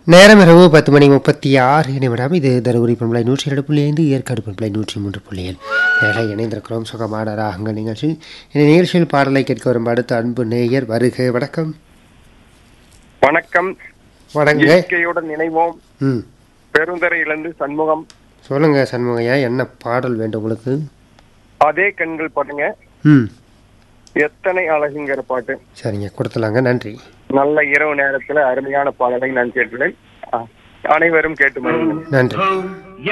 நேரம் இரவு பத்து மணி முப்பத்தி ஆறு நிமிடம் இது தருமபுரி பண்பலை நூற்றி இரண்டு புள்ளி ஐந்து ஏற்காடு பண்பலை நூற்றி மூன்று புள்ளி ஏழு நேராக இணைந்திருக்கிறோம் சுகமான ராகங்கள் நிகழ்ச்சி இந்த நிகழ்ச்சியில் பாடலை கேட்க வரும் அடுத்த அன்பு நேயர் வருக வணக்கம் வணக்கம் வணங்க இயற்கையுடன் நினைவோம் ம் பெருந்தரையிலிருந்து சண்முகம் சொல்லுங்க சண்முகையா என்ன பாடல் வேண்டும் உங்களுக்கு அதே கண்கள் பாட்டுங்க ம் எத்தனை அழகுங்கிற பாட்டு சரிங்க கொடுத்துலாங்க நன்றி நல்ல இரவு நேரத்துல அருமையான பாடலை நான் கேட்டுள்ளேன் அ- அனைவரும் கேட்டு மகிழுங்கள் நன்றி